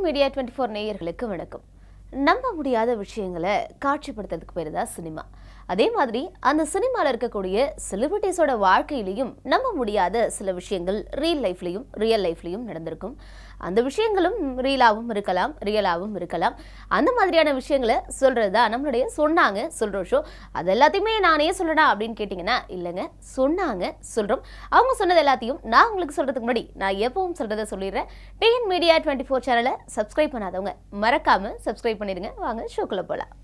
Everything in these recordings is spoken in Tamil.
மீடியா டுவெண்ட்டி ஃபோர் நேயர்களுக்கு வணக்கம் நம்ப முடியாத விஷயங்களை காட்சிப்படுத்துறதுக்கு பேர் தான் சினிமா அதே மாதிரி அந்த சினிமாவில் இருக்கக்கூடிய செலிபிரிட்டிஸோட வாழ்க்கையிலையும் நம்ப முடியாத சில விஷயங்கள் ரியல் லைஃப்லையும் ரியல் லைஃப்லையும் நடந்திருக்கும் அந்த விஷயங்களும் ரியலாகவும் இருக்கலாம் ரியலாகவும் இருக்கலாம் அந்த மாதிரியான விஷயங்களை சொல்கிறது தான் நம்மளுடைய சொன்னாங்க சொல்கிற ஷோ அது எல்லாத்தையுமே நானே சொல்லணும் அப்படின்னு கேட்டிங்கன்னா இல்லைங்க சொன்னாங்க சொல்கிறோம் அவங்க சொன்னது எல்லாத்தையும் நான் உங்களுக்கு சொல்கிறதுக்கு முன்னாடி நான் எப்பவும் சொல்கிறத சொல்லிடுறேன் டிஎன் மீடியா டுவெண்ட்டி ஃபோர் சேனலை சப்ஸ்கிரைப் பண்ணாதவங்க மறக்காமல் சப்ஸ்கிரைப் பண்ணிடுங்க வாங்க ஷோக்குள்ளே போகலாம்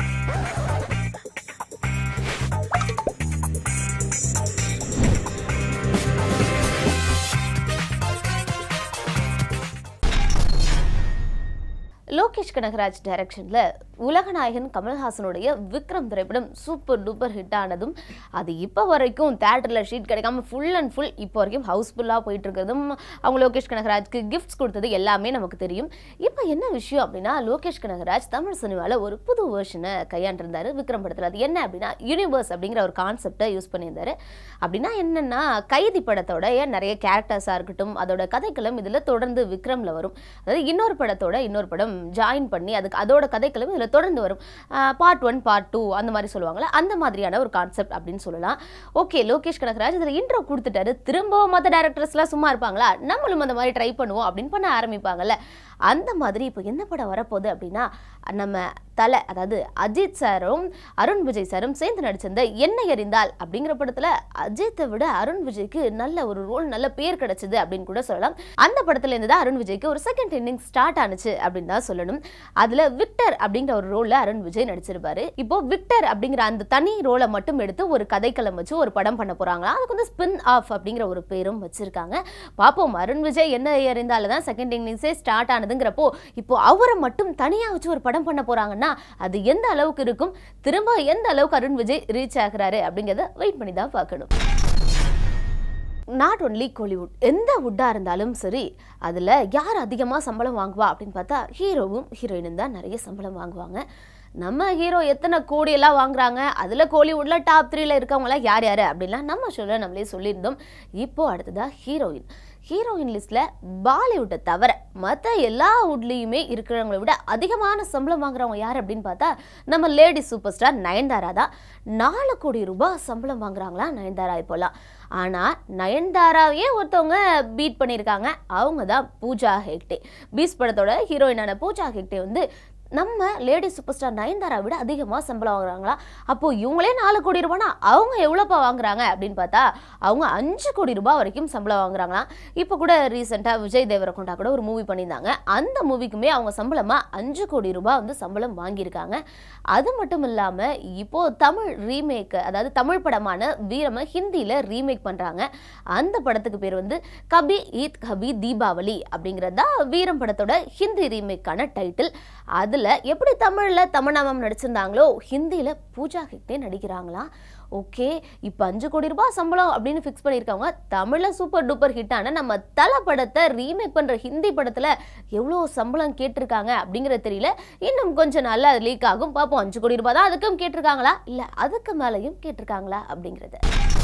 லோகேஷ் கனகராஜ் டைரக்ஷனில் உலகநாயகன் கமல்ஹாசனுடைய விக்ரம் திரைப்படம் சூப்பர் டூப்பர் ஹிட் ஆனதும் அது இப்போ வரைக்கும் தேட்டரில் ஷீட் கிடைக்காம ஃபுல் அண்ட் ஃபுல் இப்போ வரைக்கும் ஹவுஸ்ஃபுல்லாக போயிட்டு இருக்கிறதும் அவங்க லோகேஷ் கனகராஜ்க்கு கிஃப்ட்ஸ் கொடுத்தது எல்லாமே நமக்கு தெரியும் இப்போ என்ன விஷயம் அப்படின்னா லோகேஷ் கனகராஜ் தமிழ் சினிமாவில் ஒரு புது வேர்ஷனை கையாண்டிருந்தாரு விக்ரம் படத்தில் அது என்ன அப்படின்னா யூனிவர்ஸ் அப்படிங்கிற ஒரு கான்செப்டை யூஸ் பண்ணியிருந்தாரு அப்படின்னா என்னென்னா கைதி படத்தோட நிறைய கேரக்டர்ஸாக இருக்கட்டும் அதோட கதைக்களம் இதில் தொடர்ந்து விக்ரமில் வரும் அதாவது இன்னொரு படத்தோட இன்னொரு படம் ஜாயின் பண்ணி அதுக்கு அதோட கதைக்களம் இதில் தொடர்ந்து வரும் பார்ட் ஒன் பார்ட் டூ அந்த மாதிரி சொல்லுவாங்கள்ல அந்த மாதிரியான ஒரு கான்செப்ட் அப்படின்னு சொல்லலாம் ஓகே லோகேஷ் கனகராஜ் இதில் இன்ட்ரோ கொடுத்துட்டாரு திரும்பவும் மற்ற டேரக்டர்ஸ்லாம் சும்மா இருப்பாங்களா நம்மளும் அந்த மாதிரி ட்ரை பண்ணுவோம் அப்படின்னு பண்ண ஆரம்பிப்பாங்கல்ல அந்த மாதிரி இப்போ என்ன படம் வரப்போகுது அப்படின்னா நம்ம தலை அதாவது அஜித் சாரும் அருண் விஜய் சாரும் சேர்ந்து நடிச்சிருந்த என்ன எறிந்தால் அப்படிங்கிற படத்தில் அஜித்தை விட அருண் விஜய்க்கு நல்ல ஒரு ரோல் நல்ல பேர் கிடைச்சது அப்படின்னு கூட சொல்லலாம் அந்த படத்துல இருந்து தான் அருண் விஜய்க்கு ஒரு செகண்ட் இன்னிங் ஸ்டார்ட் ஆனுச்சு அப்படின்னு தான் சொல்லணும் அதில் விக்டர் அப்படிங்கிற ஒரு ரோலில் அருண் விஜய் நடிச்சிருப்பாரு இப்போ விக்டர் அப்படிங்கிற அந்த தனி ரோலை மட்டும் எடுத்து ஒரு கதைக்களம் வச்சு ஒரு படம் பண்ண போறாங்களா அதுக்கு வந்து ஸ்பின் ஆஃப் அப்படிங்கிற ஒரு பேரும் வச்சிருக்காங்க பார்ப்போம் அருண் விஜய் என்ன எறிந்தால தான் செகண்ட் இன்னிங்ஸே ஸ்டார்ட் ஆனதுங்கிறப்போ இப்போ அவரை மட்டும் தனியாக வச்சு ஒரு படம் பண்ண போறாங்கன்னா அது எந்த அளவுக்கு இருக்கும் திரும்ப எந்த அளவுக்கு அருண் விஜய் ரீச் ஆகுறாரு அப்படிங்கிறத வெயிட் பண்ணி தான் பார்க்கணும் நாட் ஒன்லி கோலிவுட் எந்த வுட்டாக இருந்தாலும் சரி அதில் யார் அதிகமாக சம்பளம் வாங்குவா அப்படின்னு பார்த்தா ஹீரோவும் ஹீரோயினும் தான் நிறைய சம்பளம் வாங்குவாங்க நம்ம ஹீரோ எத்தனை கோடியெல்லாம் வாங்குறாங்க அதில் கோலிவுட்டில் டாப் த்ரீல இருக்கவங்களாம் யார் யார் அப்படின்லாம் நம்ம சொல்ல நம்மளே சொல்லியிருந்தோம் இப்போ அடுத்ததாக ஹீரோயின் ஹீரோயின் லிஸ்ட்டில் பாலிவுட்டை தவிர மற்ற எல்லா வுட்லேயுமே இருக்கிறவங்கள விட அதிகமான சம்பளம் வாங்குறவங்க யார் அப்படின்னு பார்த்தா நம்ம லேடி சூப்பர் ஸ்டார் நயன்தாரா தான் நாலு கோடி ரூபாய் சம்பளம் வாங்குறாங்களா நயன்தாரா இப்போலாம் ஆனால் நயன்தாராவையே ஒருத்தவங்க பீட் பண்ணியிருக்காங்க அவங்க தான் பூஜா ஹெக்டே பீஸ் படத்தோட ஹீரோயினான பூஜா ஹெக்டே வந்து நம்ம லேடி சூப்பர் ஸ்டார் நயன்தாரா விட அதிகமாக சம்பளம் வாங்குறாங்களா அப்போது இவங்களே நாலு கோடி ரூபானா அவங்க எவ்வளோப்பா வாங்குறாங்க அப்படின்னு பார்த்தா அவங்க அஞ்சு கோடி ரூபாய் வரைக்கும் சம்பளம் வாங்குறாங்களாம் இப்போ கூட ரீசெண்டாக விஜய் தேவரகொண்டா கூட ஒரு மூவி பண்ணியிருந்தாங்க அந்த மூவிக்குமே அவங்க சம்பளமாக அஞ்சு கோடி ரூபாய் வந்து சம்பளம் வாங்கியிருக்காங்க அது மட்டும் இல்லாமல் இப்போது தமிழ் ரீமேக் அதாவது தமிழ் படமான வீரமை ஹிந்தியில் ரீமேக் பண்ணுறாங்க அந்த படத்துக்கு பேர் வந்து கபி ஈத் கபி தீபாவளி அப்படிங்கிறது தான் வீரம் படத்தோட ஹிந்தி ரீமேக்கான டைட்டில் அதில் எப்படி தமிழில் தமிழ்நாமம் நடிச்சிருந்தாங்களோ ஹிந்தியில் பூஜா ஹெக்டே நடிக்கிறாங்களா ஓகே இப்போ அஞ்சு கோடி ரூபாய் சம்பளம் அப்படின்னு ஃபிக்ஸ் பண்ணியிருக்காங்க தமிழில் சூப்பர் டூப்பர் ஹிட்டான நம்ம தலை படத்தை ரீமேக் பண்ணுற ஹிந்தி படத்தில் எவ்வளோ சம்பளம் கேட்டிருக்காங்க அப்படிங்கிறது தெரியல இன்னும் கொஞ்சம் நாளில் அது லீக் ஆகும் பார்ப்போம் அஞ்சு கோடி ரூபாய் தான் அதுக்கும் கேட்டிருக்காங்களா இல்லை அதுக்கு மேலேயும் கேட்டிருக்காங்களா அப்படிங்கிறது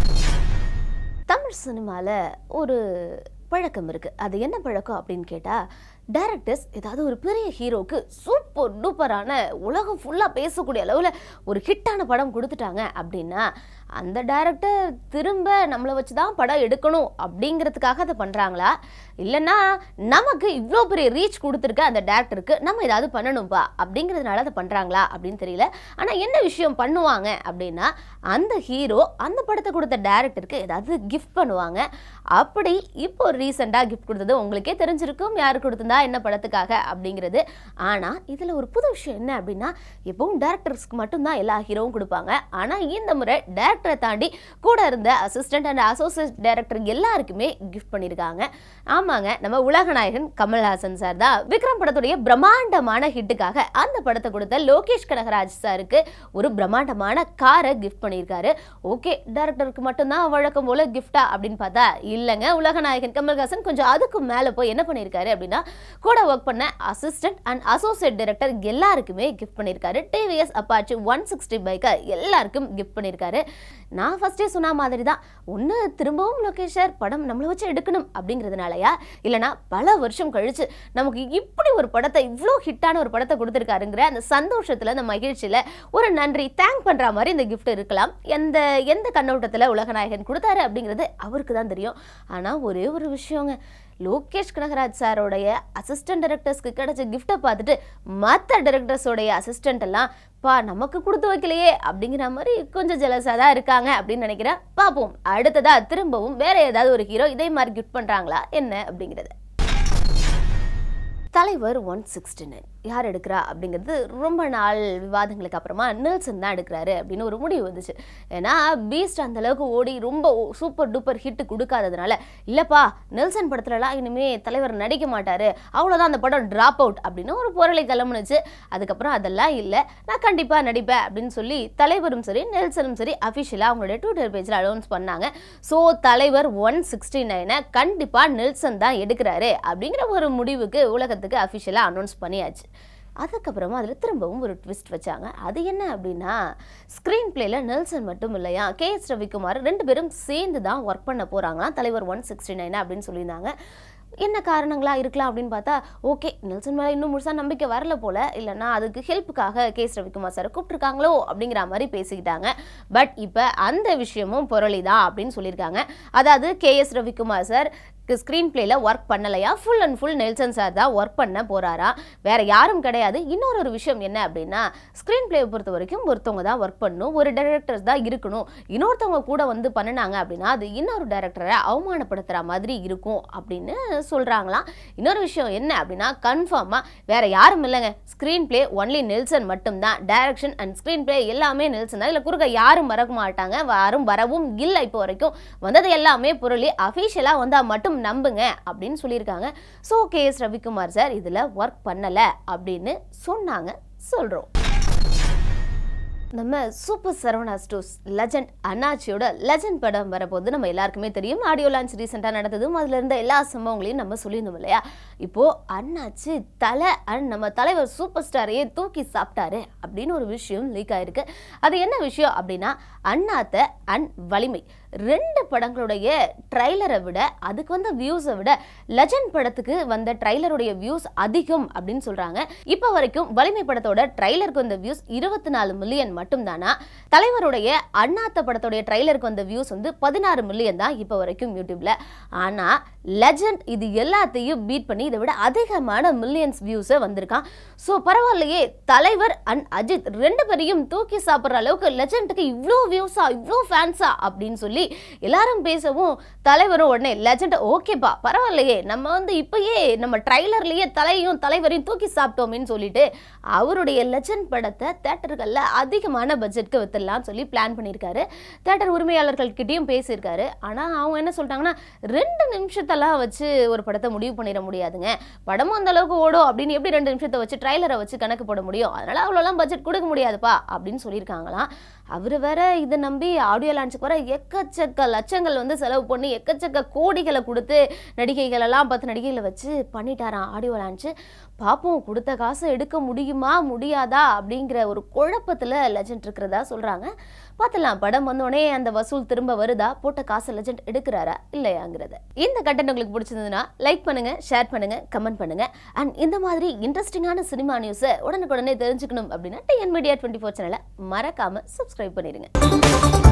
தமிழ் சினிமாவில் ஒரு பழக்கம் இருக்குது அது என்ன பழக்கம் அப்படின்னு கேட்டால் டைரக்டர்ஸ் ஏதாவது ஒரு பெரிய ஹீரோக்கு சூப்பர் டூப்பரான உலகம் ஃபுல்லாக பேசக்கூடிய அளவில் ஒரு ஹிட்டான படம் கொடுத்துட்டாங்க அப்படின்னா அந்த டைரக்டர் திரும்ப நம்மளை வச்சு தான் படம் எடுக்கணும் அப்படிங்கிறதுக்காக அதை பண்ணுறாங்களா இல்லைன்னா நமக்கு இவ்வளோ பெரிய ரீச் கொடுத்துருக்க அந்த டேரக்டருக்கு நம்ம ஏதாவது பண்ணணும்ப்பா அப்படிங்கிறதுனால அதை பண்ணுறாங்களா அப்படின்னு தெரியல ஆனால் என்ன விஷயம் பண்ணுவாங்க அப்படின்னா அந்த ஹீரோ அந்த படத்தை கொடுத்த டேரக்டருக்கு ஏதாவது கிஃப்ட் பண்ணுவாங்க அப்படி இப்போ ரீசெண்டாக கிஃப்ட் கொடுத்தது உங்களுக்கே தெரிஞ்சிருக்கும் யார் கொடுத்திருந்தா என்ன படத்துக்காக அப்படிங்கிறது ஆனால் இதில் ஒரு புது விஷயம் என்ன அப்படின்னா எப்பவும் டேரக்டர்ஸ்க்கு மட்டும்தான் எல்லா ஹீரோவும் கொடுப்பாங்க ஆனால் இந்த முறை டேரக்டரை தாண்டி கூட இருந்த அசிஸ்டன்ட் அண்ட் அசோசியேட் டைரக்டர் எல்லாருக்குமே கிஃப்ட் பண்ணியிருக்காங்க ஆமாங்க நம்ம உலகநாயகன் கமல்ஹாசன் சார் தான் விக்ரம் படத்துடைய பிரம்மாண்டமான ஹிட்டுக்காக அந்த படத்தை கொடுத்த லோகேஷ் கனகராஜ் சாருக்கு ஒரு பிரம்மாண்டமான காரை கிஃப்ட் பண்ணியிருக்காரு ஓகே டேரக்டருக்கு மட்டும்தான் வழக்கம் போல கிஃப்டா அப்படின்னு பார்த்தா இல்லைங்க உலகநாயகன் கமல்ஹாசன் கொஞ்சம் அதுக்கு மேலே போய் என்ன பண்ணியிருக்காரு அப்படின்னா கூட ஒர்க் பண்ண அசிஸ்டன்ட் அண்ட் அசோசியேட் டைரக்டர் எல்லாருக்குமே கிஃப்ட் பண்ணியிருக்காரு டிவிஎஸ் அப்பாச்சு ஒன் சிக்ஸ்டி பைக்கை எல்லாருக்கும் கிஃப்ட் பண்ணியிருக்காரு நான் ஃபர்ஸ்டே சொன்ன மாதிரி தான் ஒன்று திரும்பவும் லொகேஷர் படம் நம்மளை வச்சு எடுக்கணும் அப்படிங்கிறதுனாலயா இல்லைனா பல வருஷம் கழிச்சு நமக்கு இப்படி ஒரு படத்தை இவ்வளோ ஹிட்டான ஒரு படத்தை கொடுத்துருக்காருங்கிற அந்த சந்தோஷத்தில் அந்த மகிழ்ச்சியில் ஒரு நன்றி தேங்க் பண்ணுற மாதிரி இந்த gift இருக்கலாம் எந்த எந்த கண்ணோட்டத்தில் உலகநாயகன் கொடுத்தாரு அப்படிங்கிறது அவருக்கு தான் தெரியும் ஆனால் ஒரே ஒரு விஷயங்க லோகேஷ் கனகராஜ் சாரோடைய அசிஸ்டன்ட் டைரக்டர்ஸ்க்கு கிடைச்ச கிஃப்ட்டை பார்த்துட்டு மற்ற டைரக்டர்ஸோடைய அசிஸ்டன்ட் எல்லாம் பா நமக்கு கொடுத்து வைக்கலையே அப்படிங்கிற மாதிரி கொஞ்சம் ஜெலஸாக தான் இருக்காங்க அப்படின்னு நினைக்கிறேன் பார்ப்போம் அடுத்ததா திரும்பவும் வேற ஏதாவது ஒரு ஹீரோ இதே மாதிரி கிஃப்ட் பண்ணுறாங்களா என்ன அப்படிங்கிறது தலைவர் ஒன் சிக்ஸ்டி நைன் யார் எடுக்கிறா அப்படிங்கிறது ரொம்ப நாள் விவாதங்களுக்கு அப்புறமா நெல்சன் தான் எடுக்கிறாரு அப்படின்னு ஒரு முடிவு வந்துச்சு ஏன்னா பீஸ்ட் அந்த அளவுக்கு ஓடி ரொம்ப சூப்பர் டூப்பர் ஹிட் கொடுக்காததுனால இல்லைப்பா நெல்சன் படத்துலலாம் இனிமே தலைவர் நடிக்க மாட்டாரு அவ்வளோதான் அந்த படம் ட்ராப் அவுட் அப்படின்னு ஒரு பொருளை கிளம்புனுச்சு அதுக்கப்புறம் அதெல்லாம் இல்லை நான் கண்டிப்பாக நடிப்பேன் அப்படின்னு சொல்லி தலைவரும் சரி நெல்சனும் சரி அஃபிஷியலாக அவங்களுடைய ட்விட்டர் பேஜில் அனௌன்ஸ் பண்ணாங்க ஸோ தலைவர் ஒன் சிக்ஸ்டி நைனை கண்டிப்பாக நெல்சன் தான் எடுக்கிறாரு அப்படிங்கிற ஒரு முடிவுக்கு உலகத்துக்கு அஃபிஷியலாக அனௌன்ஸ் பண்ணியாச்சு அதுக்கப்புறமா அதில் திரும்பவும் ஒரு ட்விஸ்ட் வச்சாங்க அது என்ன அப்படின்னா ஸ்க்ரீன் பிளேல நெல்சன் மட்டும் இல்லையா கே எஸ் ரவிக்குமார் ரெண்டு பேரும் சேர்ந்து தான் ஒர்க் பண்ண போகிறாங்களாம் தலைவர் ஒன் சிக்ஸ்டி நைன் அப்படின்னு சொல்லியிருந்தாங்க என்ன காரணங்களா இருக்கலாம் அப்படின்னு பார்த்தா ஓகே நெல்சன் மேலே இன்னும் முழுசாக நம்பிக்கை வரல போல இல்லைன்னா அதுக்கு ஹெல்ப்புக்காக கே எஸ் ரவிக்குமார் சார் கூப்பிட்டுருக்காங்களோ அப்படிங்கிற மாதிரி பேசிக்கிட்டாங்க பட் இப்போ அந்த விஷயமும் பொருளி தான் அப்படின்னு சொல்லியிருக்காங்க அதாவது K S Ravikumar sir screen பிளேல ஒர்க் பண்ணலையா full and full Nelson sir தான் ஒர்க் பண்ண போறாரா வேற யாரும் கிடையாது இன்னொரு ஒரு விஷயம் என்ன அப்படின்னா ஸ்க்ரீன் பிளேவை பொறுத்த வரைக்கும் ஒருத்தவங்க தான் ஒர்க் பண்ணணும் ஒரு டைரக்டர்ஸ் தான் இருக்கணும் இன்னொருத்தவங்க கூட வந்து பண்ணினாங்க அப்படின்னா அது இன்னொரு டைரக்டரை அவமானப்படுத்துற மாதிரி இருக்கும் அப்படின்னு சொல்றாங்களாம் இன்னொரு விஷயம் என்ன அப்படின்னா கன்ஃபார்மா வேற யாரும் இல்லைங்க ஸ்க்ரீன் பிளே ஒன்லி நெல்சன் மட்டும்தான் டைரக்ஷன் அண்ட் ஸ்க்ரீன் பிளே எல்லாமே நெல்சன் தான் இல்லை குறுக்க யாரும் வர மாட்டாங்க யாரும் வரவும் இல்லை இப்போ வரைக்கும் வந்தது எல்லாமே பொருளி அஃபீஷியலாக வந்தால் மட்டும் நம்புங்க அப்படின்னு சொல்லியிருக்காங்க so K S Ravikumar sir இதில் ஒர்க் பண்ணலை அப்படின்னு சொன்னாங்க சொல்கிறோம் நம்ம சூப்பர் சரவணா ஸ்டோர்ஸ் லெஜண்ட் அண்ணாச்சியோட லெஜண்ட் படம் வரப்போது நம்ம எல்லாருக்குமே தெரியும் ஆடியோ லான்ச் ரீசெண்டாக நடந்ததும் அதில் இருந்த எல்லா சம்பவங்களையும் நம்ம சொல்லியிருந்தோம் இல்லையா இப்போ அண்ணாச்சி தலை அண்ட் நம்ம தலைவர் சூப்பர் ஸ்டாரையே தூக்கி சாப்பிட்டாரு அப்படின்னு ஒரு விஷயம் லீக் ஆயிருக்கு அது என்ன விஷயம் அப்படின்னா அண்ணாத்த அண்ட் வலிமை ரெண்டு படங்களுடைய ட்ரைலரை விட அதுக்கு வந்த வியூஸை விட லெஜண்ட் படத்துக்கு வந்த ட்ரைலருடைய வியூஸ் அதிகம் அப்படின்னு சொல்றாங்க இப்போ வரைக்கும் வலிமை படத்தோட ட்ரைலருக்கு வந்த வியூஸ் இருபத்தி நாலு மில்லியன் மட்டும்தானா தலைவருடைய அண்ணாத்த படத்தோடைய ட்ரைலருக்கு வந்த வியூஸ் வந்து பதினாறு மில்லியன் தான் இப்போ வரைக்கும் யூடியூப்ல ஆனா லெஜண்ட் இது எல்லாத்தையும் பீட் பண்ணி இதை விட அதிகமான மில்லியன்ஸ் வியூஸை வந்திருக்கான் ஸோ பரவாயில்லையே தலைவர் அண்ட் அஜித் ரெண்டு பேரையும் தூக்கி சாப்பிட்ற அளவுக்கு லெஜண்டுக்கு இவ்வளோ வியூஸா இவ்வளோ ஃபேன்ஸா அப்படின்னு சொல்லி எல்லாரும் பேசவும் தலைவரும் உடனே லெஜண்ட் ஓகேப்பா பரவாயில்லையே நம்ம வந்து இப்பயே நம்ம ட்ரைலர்லயே தலையும் தலைவரையும் தூக்கி சாப்பிட்டோமேன்னு சொல்லிட்டு அவருடைய லெஜண்ட் படத்தை தேட்டர்களில் அதிகமான பட்ஜெட்க்கு வித்துடலாம் சொல்லி பிளான் பண்ணியிருக்காரு தேட்டர் உரிமையாளர்கள்கிட்டயும் பேசியிருக்காரு ஆனால் அவங்க என்ன சொல்லிட்டாங்கன்னா ரெண்டு நிமிஷத்தெல்லாம் வச்சு ஒரு படத்தை முடிவு பண்ணிட முடியாதுங்க படமும் அந்த அளவுக்கு ஓடும் அப்படின்னு எப்படி ரெண்டு நிமிஷத்தை வச்சு ட்ரைலரை வச்சு கணக்கு போட முடியும் அதனால அவ்வளோலாம் பட்ஜெட் கொடுக்க முடியாதுப்பா அப்படின்னு சொல்லியிருக்காங்களாம் அவர் வேற இதை நம்பி ஆடியோ லான்ச்சுக்கு வர எக்கச்சக்க லட்சங்கள் வந்து செலவு பண்ணி எக்கச்சக்க கோடிகளை கொடுத்து நடிகைகள் எல்லாம் பத்து நடிகைகளை வச்சு பண்ணிட்டாராம் ஆடியோ லான்ச்சு பார்ப்போம் கொடுத்த காசை எடுக்க முடியுமா முடியாதா அப்படிங்கிற ஒரு குழப்பத்தில் லெஜண்ட் இருக்கிறதா சொல்கிறாங்க பார்த்துலாம் படம் வந்தோடனே அந்த வசூல் திரும்ப வருதா போட்ட காசை லெஜண்ட் எடுக்கிறாரா இல்லையாங்கிறத இந்த கண்டென்ட் உங்களுக்கு பிடிச்சிருந்ததுன்னா லைக் பண்ணுங்க ஷேர் பண்ணுங்க கமெண்ட் பண்ணுங்க அண்ட் இந்த மாதிரி இன்ட்ரெஸ்டிங்கான சினிமா நியூஸை உடனுக்குடனே தெரிஞ்சுக்கணும் அப்படின்னா டிஎன் மீடியா டுவெண்ட்டி ஃபோர் சேனலை மறக்காம சப்ஸ்கிரைப் பண்ணிடுங்க